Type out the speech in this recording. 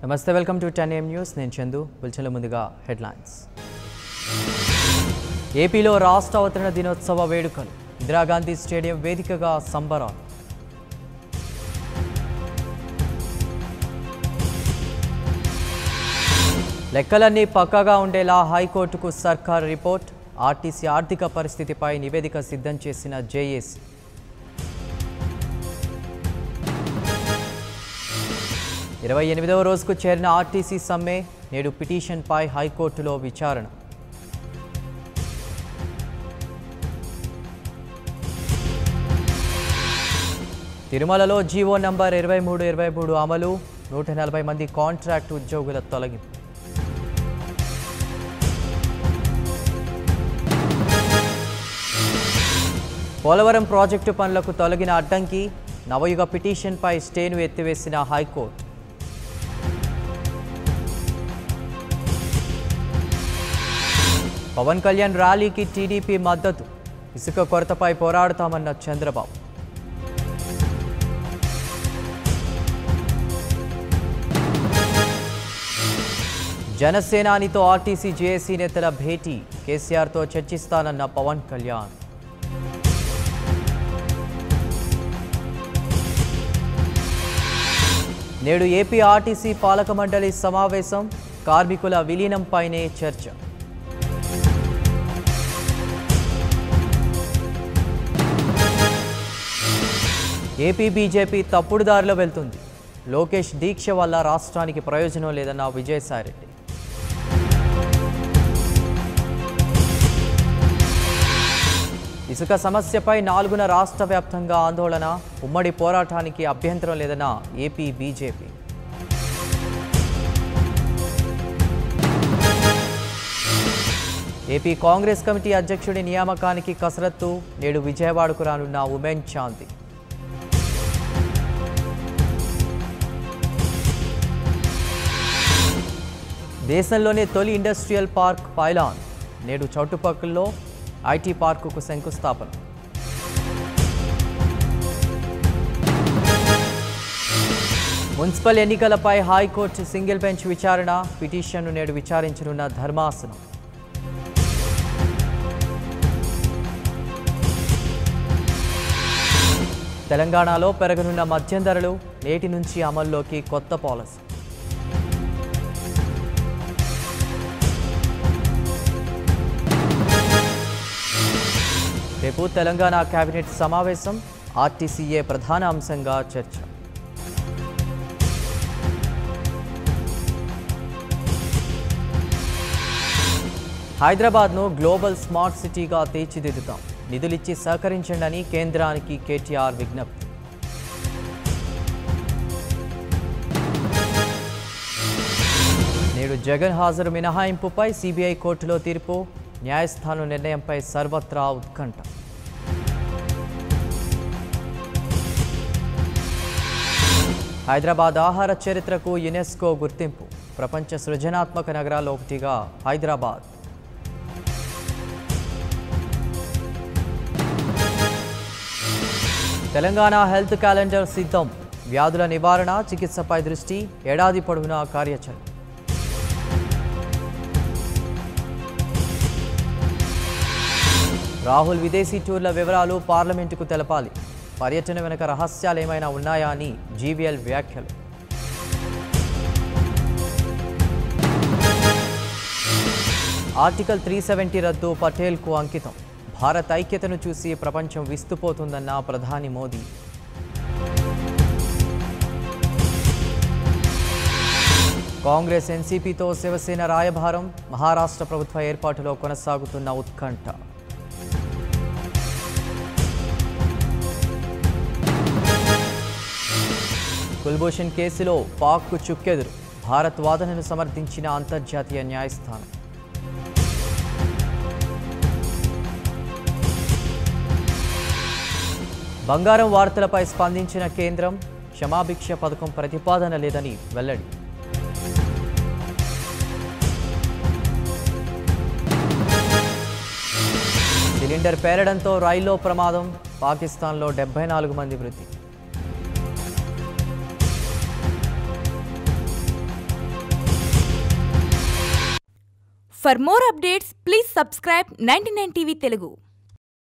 నమస్తే welcome to ten ఏం news నేను చందు బుల్చెల ముందుగా హెడ్లైన్స్ ఏపీలో రాష్ట్ర అవతరణ దినోత్సవ వేడుకలు ఇందిరాగాంధీ స్టేడియం వేదికగా సంబరాలు లెక్కలన్నీ పక్కాగా ఉండేలా హైకోర్టుకు సర్కార్ రిపోర్ట్ ఆర్టీసీ ఆర్థిక పరిస్థితిపై నివేదిక సిద్ధం చేసిన జేఏసీ ఇరవై ఎనిమిదవ రోజుకు చేరిన ఆర్టీసీ సమ్మె నేడు పిటిషన్పై హైకోర్టులో విచారణ తిరుమలలో జీవో నంబర్ ఇరవై మూడు ఇరవై మూడు అమలు నూట నలభై మంది కాంట్రాక్ట్ ఉద్యోగుల తొలగింపు పోలవరం ప్రాజెక్టు పనులకు తొలగిన అడ్డంకి నవయుగ పిటిషన్పై స్టేను ఎత్తివేసిన హైకోర్టు పవన్ కళ్యాణ్ ర్యాలీకి టీడీపీ మద్దతు ఇసుక కొరతపై పోరాడుతామన్న చంద్రబాబు జనసేనానితో ఆర్టీసీ జేఏసీ నేతల భేటీ కేసీఆర్తో చర్చిస్తానన్న పవన్ కళ్యాణ్ నేడు ఏపీ ఆర్టీసీ పాలక మండలి సమావేశం కార్మికుల విలీనంపైనే చర్చ ఏపీ బీజేపీ తప్పుడు దారిలో వెళ్తుంది లోకేష్ దీక్ష వల్ల రాష్ట్రానికి ప్రయోజనం లేదన్న విజయసాయిరెడ్డి ఇసుక సమస్యపై నాలుగున రాష్ట్ర వ్యాప్తంగా ఆందోళన ఉమ్మడి పోరాటానికి అభ్యంతరం లేదన్న AP BJP AP Congress committee అధ్యక్షుడి నియామకానికి కసరత్తు నేడు విజయవాడకు రానున్న ఉమెన్ శాంతి దేశంలోనే తొలి ఇండస్ట్రియల్ పార్క్ పైలాన్ నేడు చౌటుపక్కల్లో ఐటీ పార్కుకు శంకుస్థాపన మున్సిపల్ ఎన్నికలపై హైకోర్టు సింగిల్ బెంచ్ విచారణ పిటిషన్ను నేడు విచారించనున్న ధర్మాసనం తెలంగాణలో పెరగనున్న మద్యం ధరలు నేటి నుంచి అమల్లోకి కొత్త పాలసీ రేపు తెలంగాణ కేబినెట్ సమావేశం ఆర్టీసీఏ ప్రధాన అంశంగా చర్చ హైదరాబాద్ను గ్లోబల్ స్మార్ట్ సిటీగా తీర్చిదిద్దుతాం నిధులిచ్చి సహకరించండి కేంద్రానికి కేటీఆర్ విజ్ఞప్తి నేడు జగన్ హాజరు మినహాయింపుపై సిబిఐ కోర్టులో తీర్పు న్యాయస్థానం నిర్ణయంపై సర్వత్రా ఉత్కంఠ హైదరాబాద్ ఆహార చరిత్రకు యునెస్కో గుర్తింపు ప్రపంచ సృజనాత్మక నగరాల్లో ఒకటిగా హైదరాబాద్ తెలంగాణ హెల్త్ క్యాలెండర్ సిద్ధం వ్యాధుల నివారణ చికిత్సపై దృష్టి ఏడాది పొడవునా కార్యాచరణ రాహుల్ విదేశీ టూర్ల వివరాలు పార్లమెంటుకు తెలపాలి పర్యటన వెనుక రహస్యాలు ఏమైనా ఉన్నాయా అని జీవీఎల్ వ్యాఖ్యలు ఆర్టికల్ త్రీ సెవెంటీ రద్దు పటేల్కు అంకితం భారత్ ఐక్యతను చూసి ప్రపంచం విస్తుపోతుందన్న ప్రధాని మోదీ కాంగ్రెస్ ఎన్సీపీతో శివసేన రాయభారం మహారాష్ట్ర ప్రభుత్వ ఏర్పాటులో కొనసాగుతున్న ఉత్కంఠ కుల్భూషణ్ కేసులో పాక్కు చుక్కెదురు భారత్ వాదనను సమర్థించిన అంతర్జాతీయ న్యాయస్థానం బంగారం వార్తలపై స్పందించిన కేంద్రం క్షమాభిక్ష పథకం ప్రతిపాదన లేదని వెల్లడి సిలిండర్ పేరడంతో రైల్లో ప్రమాదం పాకిస్తాన్లో డెబ్బై నాలుగు మంది మృతి for more updates please subscribe ninety TV Telugu